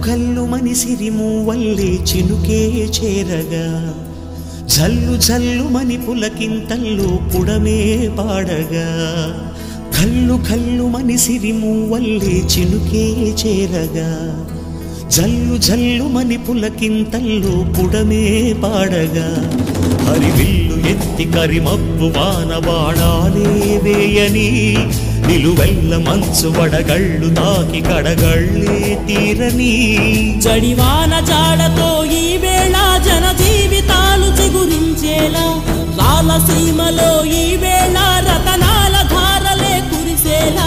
కల్లు మనిసిరిము వల్లే చినుకే చేరగా జల్లు జల్లు మని పులకింతల్లో పుడమే పాడగా కల్లు కల్లు మనిసిరిము వల్లే చినుకే చేరగా జల్లు జల్లు మని పులకింతల్లో పుడమే పాడగా హరివిల్లు ఎత్తి కరిమప్పు వానవాడాలే వేయని నిలువెల్ల మంచు వడగళ్ళు తాకి కడగళ్ళే తీరని జడివాన జాడతో ఈ వేళ జన జీవితాలు చిగురించేలా రాలసీమలో ఈ వేళ రతనాల ధారలే కురిసేలా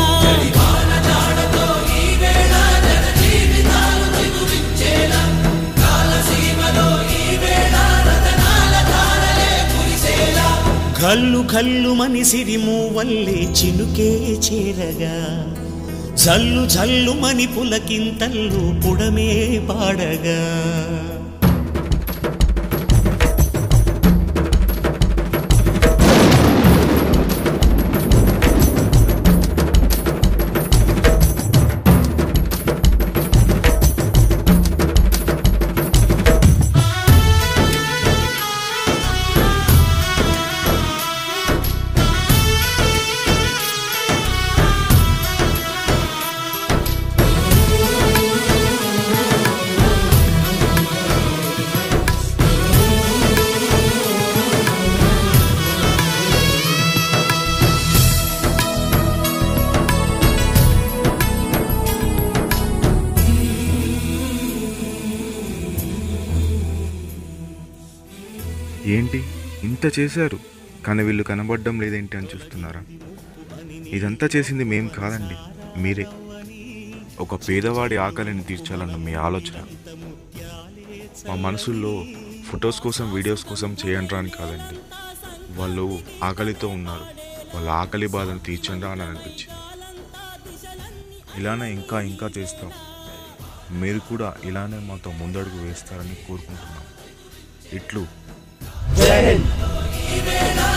కల్లు కల్లు మనిసిరిము వల్లే చినుకే చేరగా జల్లు జల్లు మని పులకింతల్లు పుడమే పాడగా ఏంటి ఇంత చేశారు కానీ వీళ్ళు కనబడడం లేదేంటి అని చూస్తున్నారా ఇదంతా చేసింది మేం కాదండి మీరే ఒక పేదవాడి ఆకలిని తీర్చాలన్న మీ ఆలోచన మా మనసుల్లో ఫొటోస్ కోసం వీడియోస్ కోసం చేయండి అని కాదండి వాళ్ళు ఆకలితో ఉన్నారు వాళ్ళ ఆకలి బాధను తీర్చండి అని అనిపించింది ఇలానే ఇంకా ఇంకా చేస్తాం మీరు కూడా ఇలానే మాతో ముందడుగు వేస్తారని కోరుకుంటున్నాం ఇట్లు ఈ వేళ